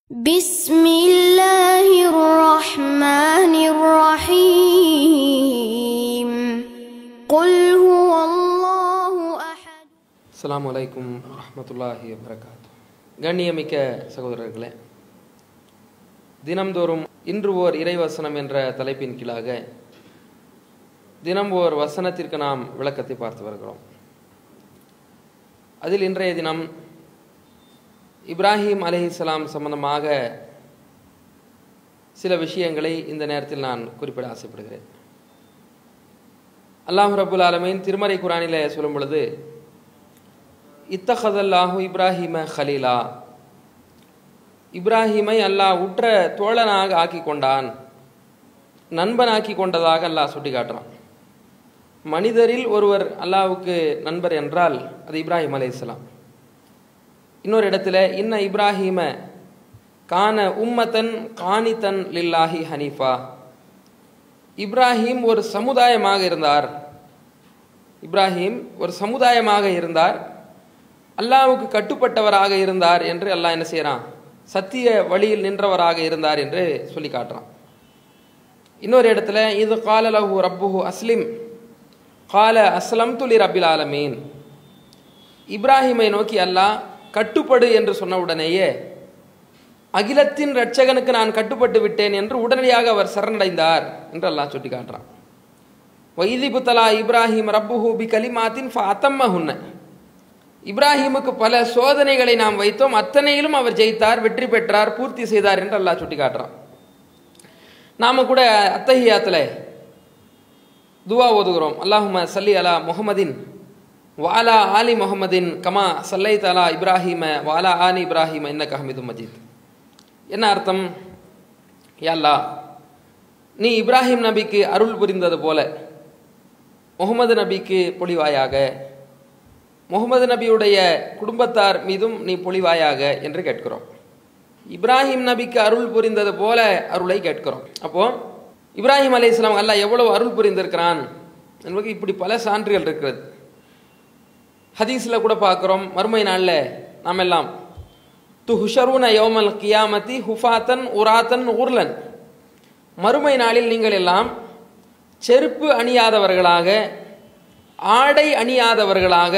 بسم الله الرحمن الرحيم قل هو الله أحد அஸ்ஸலாமு அலைக்கும் வரஹ்மத்துல்லாஹி வபரகாத்து கண்ணியமிக்க சகோதரர்களே தினம்தோறும் இன்று ஓர் இறைவசனம் என்ற தலைப்பின் கீழாக தினம் ஓர் வசனத்திற்கு நாம் விளக்கத்தை பார்த்து வருகிறோம் அதில் இன்றைய தினம் இப்ராஹிம் அலைஹிஸ்ஸலாம் சம்பந்தமாக சில விஷயங்களை இந்த நேரத்தில் நான் குறிப்பிட ஆசைப்படுகிறேன் அல்லாஹ் ரபுல் ஆலமீன் திருமறை குரானிலே சொல்லும் பொழுது இத்தஹதல்லாஹு இப்ராஹிம ஹலீலா இப்ராஹிமை அல்லாஹ் உற்ற தோழனாக ஆக்கி கொண்டான் நண்பனாக்கி கொண்டதாக அல்லாஹ் சுட்டி காட்டுறான் மனிதரில் ஒருவர் அல்லாஹ்வுக்கு நண்பர் என்றால் அது இப்ராஹிம் அலைஹிஸ்ஸலாம் இன்னொரு இடத்துல இன்ன இப்ராஹிம கான உம்மத்தன் காணித்தன் லில்லாஹி ஹனீஃபா இப்ராஹிம் ஒரு சமுதாயமாக இருந்தார் இப்ராஹிம் ஒரு சமுதாயமாக இருந்தார் அல்லாஹ்வுக்கு கட்டுப்பட்டவராக இருந்தார் என்று அல்லாஹ் என்ன செய்கிறான் சத்திய வழியில் நின்றவராக இருந்தார் என்று சொல்லி காட்டுறான் இன்னொரு இடத்துல இது கால லஹு ரப்புஹு அஸ்லிம் கால அஸ்லம் துலி ரபில் ஆலமீன் இப்ராஹிமை நோக்கி அல்லாஹ் கட்டுப்படு என்று சொன்ன உடனேயே அகிலத்தின் இரட்சகனுக்கு நான் கட்டுப்பட்டு விட்டேன் என்று உடனடியாக அவர் சரணடைந்தார் என்று அல்லாஹ் சுட்டி காட்டுறான் வைதி புத்தலா இப்ராஹிம் ரப்புஹு பி கலிமாத்தின் அத்தம்மஹுன்ன இப்ராஹிமுக்கு பல சோதனைகளை நாம் வைத்தோம் அத்தனையிலும் அவர் ஜெயித்தார் வெற்றி பெற்றார் பூர்த்தி செய்தார் என்று அல்லாஹ் சுட்டி காட்டுறான் நாம கூட அத்தஹியாத்தில் துவா ஓதுகிறோம் அல்லாஹும சல்லி அலா முஹம்மதின் வாலா ஆலி முஹம்மதின் கமா சல்லை தலா இப்ராஹிம வாலா ஆலி இப்ராஹிம என்ன கஹமிது மஜீத் என்ன அர்த்தம் யல்லா நீ இப்ராஹிம் நபிக்கு அருள் புரிந்தது போல முகமது நபிக்கு பொழிவாயாக முகமது நபியுடைய குடும்பத்தார் மீதும் நீ பொழிவாயாக என்று கேட்கிறோம் இப்ராஹிம் நபிக்கு அருள் புரிந்தது போல அருளை கேட்கிறோம் அப்போ இப்ராஹிம் அலி இஸ்லாம் அல்லாஹ் எவ்வளவு அருள் புரிந்திருக்கிறான் என்பது இப்படி பல சான்றுகள் இருக்கிறது ஹதீஸில் கூட பார்க்குறோம் மறுமை நாளில் நாம் எல்லாம் து ஹுஷரூன யோமல் கியாமத்தி ஹுஃபாத்தன் உராத்தன் ஊர்லன் மறுமை நாளில் நீங்கள் எல்லாம் செருப்பு அணியாதவர்களாக ஆடை அணியாதவர்களாக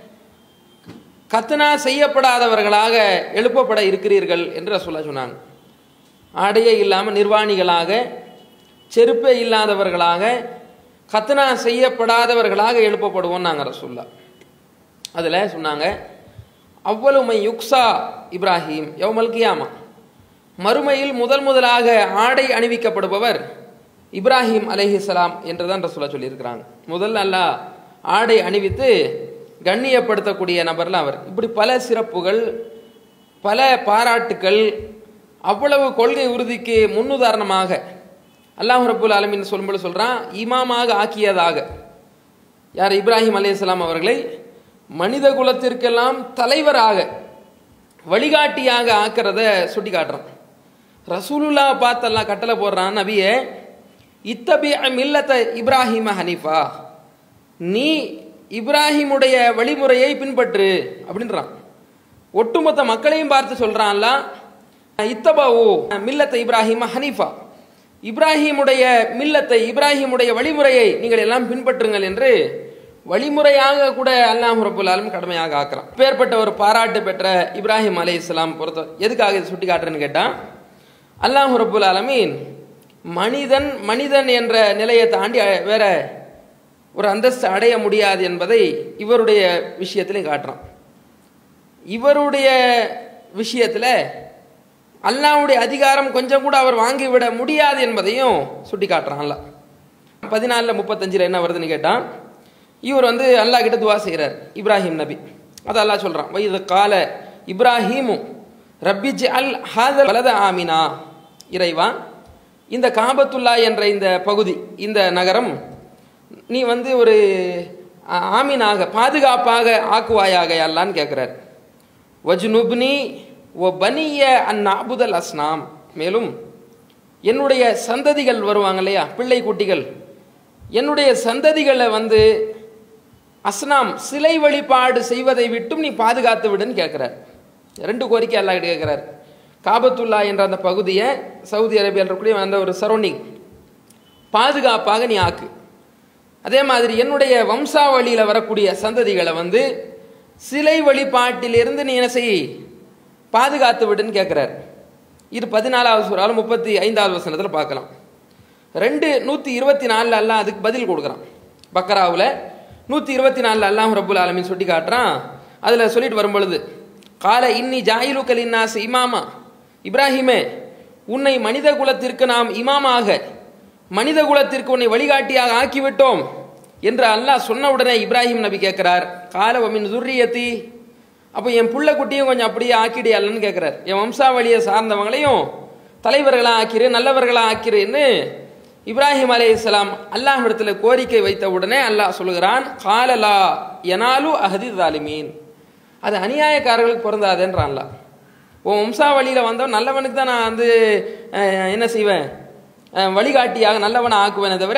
கத்னா செய்யப்படாதவர்களாக எழுப்பப்பட இருக்கிறீர்கள் என்று ரசூல்லா சொன்னாங்க ஆடையே இல்லாமல் நிர்வாணிகளாக செருப்பே இல்லாதவர்களாக கத்னா செய்யப்படாதவர்களாக எழுப்பப்படுவோம் நாங்கள் ரசூல்லா அதில் சொன்னாங்க அவ்வளவுமை யுக்ஸா இப்ராஹிம் யவுமல் கியாமா மறுமையில் முதல் முதலாக ஆடை அணிவிக்கப்படுபவர் இப்ராஹிம் அலைஹிஸ்லாம் என்று தான் ரசூலா சொல்லியிருக்கிறாங்க முதல்ல அல்லாஹ் ஆடை அணிவித்து கண்ணியப்படுத்தக்கூடிய நபர்லாம் அவர் இப்படி பல சிறப்புகள் பல பாராட்டுக்கள் அவ்வளவு கொள்கை உறுதிக்கு முன்னுதாரணமாக அல்லாஹ் ரபுல் ஆலமின் சொல்லும்போது சொல்கிறான் இமாமாக ஆக்கியதாக யார் இப்ராஹிம் அலையாம் அவர்களை மனித குலத்திற்கெல்லாம் தலைவராக வழிகாட்டியாக ஆக்கிறத சுட்டி காட்டுறான் ரசூலுல்லா பார்த்தெல்லாம் கட்டளை போடுறான் நபியே இத்தபி மில்லத்த இப்ராஹிம ஹனீஃபா நீ இப்ராஹிமுடைய வழிமுறையை பின்பற்று அப்படின்றான் ஒட்டுமொத்த மக்களையும் பார்த்து சொல்றான்ல இத்தபாவு மில்லத்த இப்ராஹிம ஹனீஃபா இப்ராஹிமுடைய மில்லத்தை இப்ராஹிமுடைய வழிமுறையை நீங்கள் எல்லாம் பின்பற்றுங்கள் என்று வழிமுறையாக கூட அல்லாஹ் ரபுல் ஆலம் கடமையாக ஆக்குறான் பேர்பட்ட ஒரு பாராட்டு பெற்ற இப்ராஹிம் அலி இஸ்லாம் பொறுத்த எதுக்காக இது சுட்டி காட்டுறேன்னு கேட்டால் அல்லாஹ் ரபுல் ஆலமீன் மனிதன் மனிதன் என்ற நிலையை தாண்டி வேற ஒரு அந்தஸ்து அடைய முடியாது என்பதை இவருடைய விஷயத்திலே காட்டுறான் இவருடைய விஷயத்தில் அல்லாவுடைய அதிகாரம் கொஞ்சம் கூட அவர் வாங்கிவிட முடியாது என்பதையும் சுட்டி காட்டுறான் அல்ல பதினாலில் முப்பத்தஞ்சில் என்ன வருதுன்னு கேட்டான் இவர் வந்து அல்லா கிட்ட துவா செய்கிறார் இப்ராஹிம் நபி அதை அல்லா சொல்கிறான் வயது கால இப்ராஹிமும் ரப்பிஜ் அல் ஹாதல் வலத ஆமினா இறைவா இந்த காபத்துல்லா என்ற இந்த பகுதி இந்த நகரம் நீ வந்து ஒரு ஆமீனாக பாதுகாப்பாக ஆக்குவாயாக அல்லான்னு கேட்குறார் வஜ்னுப்னி ஓ பனிய அன் அபுதல் அஸ்னாம் மேலும் என்னுடைய சந்ததிகள் வருவாங்க இல்லையா பிள்ளை குட்டிகள் என்னுடைய சந்ததிகளை வந்து அஸ்னாம் சிலை வழிபாடு செய்வதை விட்டும் நீ பாதுகாத்து விடுன்னு கேட்குறார் ரெண்டு கோரிக்கை அல்லாஹ் கேட்குறார் காபத்துல்லா என்ற அந்த பகுதியை சவுதி அரேபியாவில் இருக்கக்கூடிய அந்த ஒரு சரௌண்டிங் பாதுகாப்பாக நீ ஆக்கு அதே மாதிரி என்னுடைய வம்சாவளியில் வரக்கூடிய சந்ததிகளை வந்து சிலை வழிபாட்டிலிருந்து நீ என்ன செய் பாதுகாத்து விடுன்னு கேட்குறார் இது பதினாலாவது சூறாலும் முப்பத்தி ஐந்தாவது வசனத்தில் பார்க்கலாம் ரெண்டு நூற்றி இருபத்தி நாலில் அல்லாஹ் அதுக்கு பதில் கொடுக்குறான் பக்கராவில் நூற்றி இருபத்தி நாலில் அல்லாஹ் ரப்புல் ஆலமின் சுட்டி காட்டுறான் அதில் சொல்லிட்டு வரும் பொழுது கால இன்னி ஜாயிலு கலின்னாஸ் இமாமா இப்ராஹிமே உன்னை மனித குலத்திற்கு நாம் இமாமாக மனித குலத்திற்கு உன்னை வழிகாட்டியாக ஆக்கிவிட்டோம் என்று அல்லாஹ் சொன்ன உடனே இப்ராஹிம் நபி கேட்கிறார் கால ஒமின் துர்ரியத்தி அப்போ என் புள்ள குட்டியும் கொஞ்சம் அப்படியே ஆக்கிடியாலன்னு கேட்குறார் என் வம்சாவளியை சார்ந்தவங்களையும் தலைவர்களாக ஆக்கிரு நல்லவர்களாக ஆக்கிருன்னு இப்ராஹிம் அலை இஸ்லாம் அல்லாஹிடத்துல கோரிக்கை வைத்த உடனே அல்லாஹ் சொல்லுகிறான் காலலா எனாலு அஹதி தாலிமீன் அது அநியாயக்காரர்களுக்கு பொருந்தாதுன்றான் அல்லாஹ் உன் வம்சாவளியில் வந்தவன் நல்லவனுக்கு தான் நான் வந்து அஹ், என்ன செய்வேன் அஹ், வழிகாட்டியாக நல்லவனை ஆக்குவேனே தவிர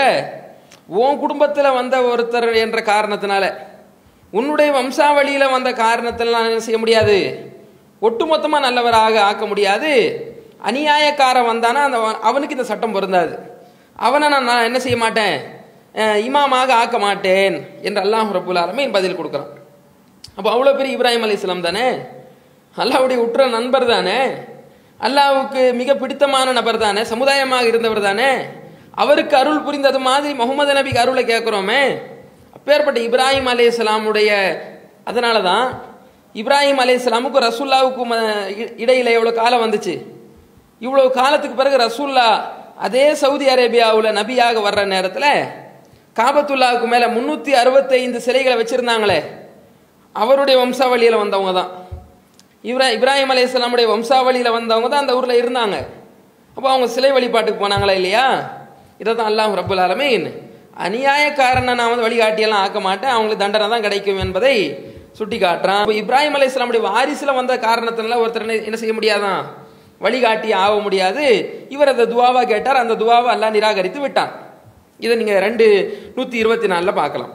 உன் குடும்பத்தில் வந்த ஒருத்தர் என்ற காரணத்தினால உன்னுடைய வம்சாவளியில் வந்த காரணத்தில் நான் என்ன செய்ய முடியாது ஒட்டுமொத்தமாக நல்லவராக ஆக்க முடியாது அநியாயக்காரன் வந்தானா அந்த அவ- அவனுக்கு இந்த சட்டம் பொருந்தாது அவனை நான் நான் என்ன செய்ய மாட்டேன் அஹ், இமாமாக ஆக்க மாட்டேன் என்று அல்லாஹ் ரபுல் ஆலமீன் பதில் கொடுக்குறான் அப்போ அவ்வளோ பெரிய இப்ராஹிம் அலைஹிஸ்ஸலாம் தானே அல்லாஹ்வுடைய உற்ற நண்பர் தானே அல்லாஹ்வுக்கு மிக பிடித்தமான நபர் தானே சமுதாயமாக இருந்தவர் தானே அவருக்கு அருள் புரிந்தது மாதிரி முகமது நபிக்கு அருளை கேட்குறோமே அப்பேற்பட்ட இப்ராஹிம் அலைஹிஸ்ஸலாமுடைய அதனால தான் இப்ராஹிம் அலைஹிஸ்ஸலாமுக்கும் ரசூல்லாவுக்கும் அஹ், இ- இடையில எவ்வளோ காலம் வந்துச்சு இவ்வளவு காலத்துக்கு பிறகு ரசூல்லா அதே சவுதி அரேபியாவில் நபியாக வர்ற நேரத்தில் காபத்துல்லாவுக்கு மேலே முந்நூற்றி அறுபத்தைந்து சிலைகளை வச்சுருந்தாங்களே அவருடைய வம்சாவளியில் வந்தவங்க தான் இப்ரா இப்ராஹிம் அலையாமுடைய வம்சாவளியில் வந்தவங்க தான் அந்த ஊரில் இருந்தாங்க அப்போ அவங்க சிலை வழிபாட்டுக்கு போனாங்களா இல்லையா இதை தான் அல்லாஹ் ரப்புல் ஆலமீன் அநியாயக்காரனை நான் வந்து வழிகாட்டியெல்லாம் ஆக்க மாட்டேன் அவங்களுக்கு தண்டனை தான் கிடைக்கும் என்பதை சுட்டி காட்டுறான் இப்போ இப்ராஹிம் அலையாமுடைய வாரிசில் வந்த காரணத்தினால ஒருத்தர் என்ன- என்ன செய்ய முடியாதான் வழிகாட்டி ஆக முடியாது இவர் அந்த துவாவா கேட்டார் அந்த துவாவை அல்லாஹ் நிராகரித்து விட்டான் இதை நீங்கள் ரெண்டு நூற்றி இருபத்தி நாலில் பார்க்கலாம்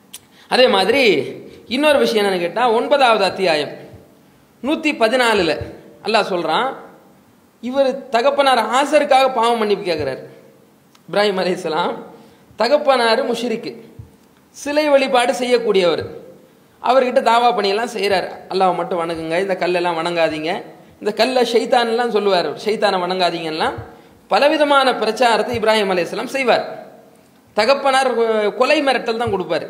அதே மாதிரி இன்னொரு விஷயம் என்னன்னு கேட்டால் ஒன்பதாவது அத்தியாயம் நூற்றி பதினாலில் அல்லாஹ் சொல்கிறான் இவர் தகப்பனார் ஆசருக்காக பாவம் மன்னிப்பு கேட்குறாரு இப்ராஹிம் அலைஹிஸ்ஸலாம் தகப்பனார் முஷிரிக்கு சிலை வழிபாடு செய்யக்கூடியவர் அவர்கிட்ட தாவா பணியெல்லாம் செய்கிறார் அல்லாஹ் மட்டும் வணங்குங்க இந்த கல்லெல்லாம் வணங்காதீங்க இந்த கல்லை ஷைத்தான்லாம் சொல்லுவார் ஷைத்தானை வணங்காதீங்கலாம் பலவிதமான பிரச்சாரத்தை இப்ராஹிம் அலைஹிஸ்ஸலாம் செய்வார் தகப்பனார் கொ- கொலை மிரட்டல் தான் கொடுப்பாரு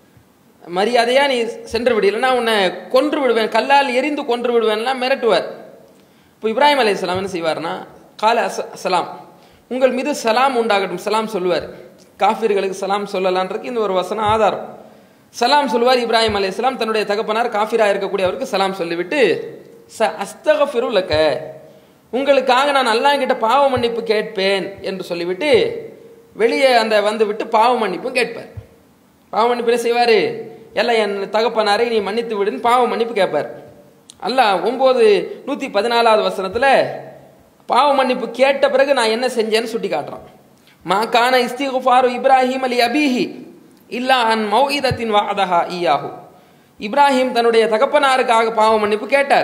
மரியாதையா நீ சென்று விடு இல்லைன்னா உன்னை கொன்று விடுவேன் கல்லால் எரிந்து கொன்று விடுவேன்லாம் மிரட்டுவார் இப்போ இப்ராஹிம் அலைஹிஸ்ஸலாம் என்ன செய்வார்னா கால அச சலாம் உங்கள் மீது சலாம் உண்டாகட்டும் சலாம் சொல்லுவார் காஃபிர்களுக்கு சலாம் சொல்லலான்றதுக்கு இந்த ஒரு வசனம் ஆதாரம் சலாம் சொல்லுவார் இப்ராஹிம் அலைஹிஸ்ஸலாம் தன்னுடைய தகப்பனார் காஃபிரா இருக்கக்கூடியவருக்கு சலாம் சொல்லிவிட்டு ச அஸ்தகஃபிரு லக்க உங்களுக்காக நான் அல்லாஹ் கிட்ட பாவ மன்னிப்பு கேட்பேன் என்று சொல்லிவிட்டு வெளியே அந்த வந்து விட்டு பாவ மன்னிப்பும் கேட்பார் பாவ மன்னிப்பு என்ன செய்வார் எல்லாம் என் தகப்பனாரை நீ மன்னித்து விடுன்னு பாவ மன்னிப்பு கேட்பார் அல்லாஹ் ஒம்பது நூற்றி பதினாலாவது வசனத்தில் பாவ மன்னிப்பு கேட்ட பிறகு நான் என்ன செஞ்சேன்னு சுட்டி காட்டுறான் மா கான இஸ்திகுஃபாரு இப்ராஹிம் அலி அபீஹி இல்லா அன் மௌஇதத்தின் வாதஹா ஈயாஹு இப்ராஹிம் தன்னுடைய தகப்பனாருக்காக பாவ மன்னிப்பு கேட்டார்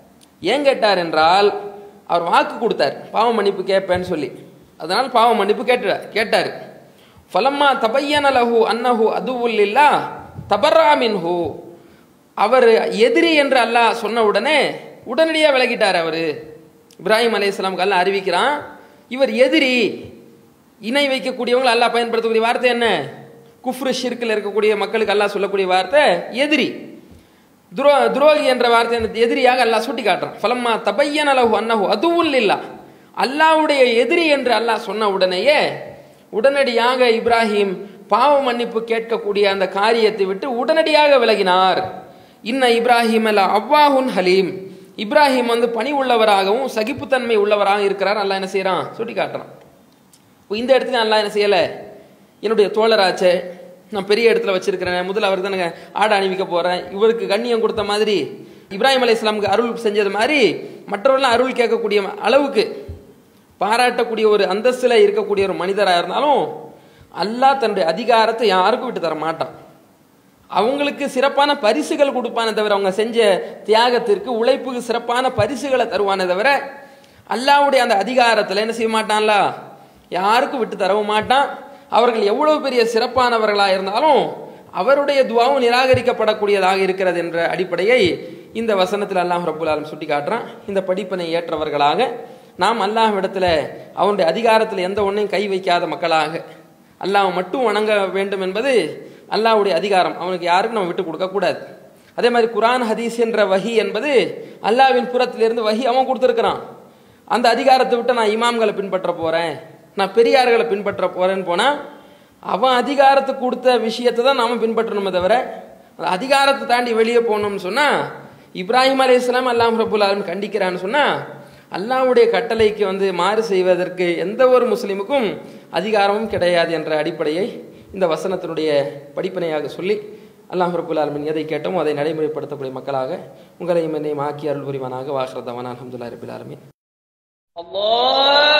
ஏன் கேட்டார் என்றால் அவர் வாக்கு கொடுத்தார் பாவ மன்னிப்பு கேட்பேன்னு சொல்லி அதனால் பாவ மன்னிப்பு கேட்டார் கேட்டார் ஃபலம்மா தபையன லஹு அன்னஹு அதுவுல் இல்லா தபர்ரா மின்ஹு அவர் எதிரி என்று அல்லாஹ் சொன்ன உடனே உடனடியாக விலகிட்டார் அவர் இப்ராஹிம் அலையாமுக்கு அல்லாஹ் அறிவிக்கிறான் இவர் எதிரி இணை வைக்கக்கூடியவங்களை அல்லாஹ் பயன்படுத்தக்கூடிய வார்த்தை என்ன குஃப்ரு ஷிர்கில் இருக்கக்கூடிய மக்களுக்கு அல்லாஹ் சொல்லக்கூடிய வார்த்தை எதிரி துரோ துரோகி என்ற வார்த்தை அந்த எதிரியாக அல்லாஹ் சுட்டி காட்டுறான் ஃபலம்மா தபையன லஹு அன்னஹு அதுவுல் இல்லா அல்லாஹ்வுடைய எதிரி என்று அல்லாஹ் சொன்ன உடனேயே உடனடியாக இப்ராஹிம் பாவ மன்னிப்பு கேட்கக்கூடிய அந்த காரியத்தை விட்டு உடனடியாக விலகினார் இன்ன இப்ராஹிம் அல்ல அவ்வாஹுன் ஹலீம் இப்ராஹிம் வந்து பணி உள்ளவராகவும் சகிப்புத்தன்மை உள்ளவராக இருக்கிறார் அல்லாஹ் என்ன செய்கிறான் சுட்டி காட்டுறான் இப்போ இந்த இடத்துல அல்லாஹ் என்ன செய்யலை என்னுடைய தோழராச்சே நான் பெரிய இடத்துல வச்சிருக்கிறேன் முதல்ல அவர் தானே ஆடை அணிவிக்க போகிறேன் இவருக்கு கண்ணியம் கொடுத்த மாதிரி இப்ராஹிம் அலை இஸ்லாமுக்கு அருள் செஞ்சது மாதிரி மற்றவர்கள்லாம் அருள் கேட்கக்கூடிய அளவுக்கு பாராட்டக்கூடிய ஒரு அந்தஸ்தில் இருக்கக்கூடிய ஒரு மனிதராக இருந்தாலும் அல்லாஹ் தன்னுடைய அதிகாரத்தை யாருக்கும் விட்டு தர மாட்டான் அவங்களுக்கு சிறப்பான பரிசுகள் கொடுப்பானே தவிர அவங்க செஞ்ச தியாகத்திற்கு உழைப்புக்கு சிறப்பான பரிசுகளை தருவானே தவிர அல்லாஹ்வுடைய அந்த அதிகாரத்தில் என்ன செய்ய மாட்டான்ல யாருக்கும் விட்டு தரவும் மாட்டான் அவர்கள் எவ்வளவு பெரிய சிறப்பானவர்களாக இருந்தாலும் அவருடைய துவாவும் நிராகரிக்கப்படக்கூடியதாக இருக்கிறது என்ற அடிப்படையை இந்த வசனத்தில் அல்லாஹ் ரபுல் ஆலம் சுட்டி காட்டுறான் இந்த படிப்பினை ஏற்றவர்களாக நாம் அல்லாஹ்விடத்தில் அவனுடைய அதிகாரத்தில் எந்த ஒன்றையும் கை வைக்காத மக்களாக அல்லாஹ் மட்டும் வணங்க வேண்டும் என்பது அல்லாஹ்வுடைய அதிகாரம் அவனுக்கு யாருக்கும் நம்ம விட்டு கொடுக்கக்கூடாது அதே மாதிரி குரான் ஹதீஸ் என்ற வஹி என்பது அல்லாஹ்வின் புறத்திலிருந்து வஹி அவன் கொடுத்துருக்கிறான் அந்த அதிகாரத்தை விட்டு நான் இமாம்களை பின்பற்ற போறேன் நான் பெரியார்களை பின்பற்ற போறேன்னு போனா அவன் அதிகாரத்துக்கு கொடுத்த விஷயத்தை தான் நாம பின்பற்றணுமே தவிர அந்த அதிகாரத்தை தாண்டி வெளியே போகணும்னு சொன்னா இப்ராஹிம் அலி இஸ்லாம் அல்லாம் ரபுல் ஆலம் கண்டிக்கிறான்னு சொன்னா அல்லாஹ்வுடைய கட்டளைக்கு வந்து மாறு செய்வதற்கு எந்த ஒரு முஸ்லீமுக்கும் அதிகாரமும் கிடையாது என்ற அடிப்படையை இந்த வசனத்தினுடைய படிப்பினையாக சொல்லி அல்லாஹ் ரபுல் ஆலமின் எதை கேட்டோமோ அதை நடைமுறைப்படுத்தக்கூடிய மக்களாக உங்களையும் என்னையும் ஆக்கி அருள் புரிவானாக வாஹ்ரதவன் அலமதுல்லா ரபுல் ஆலமின் الله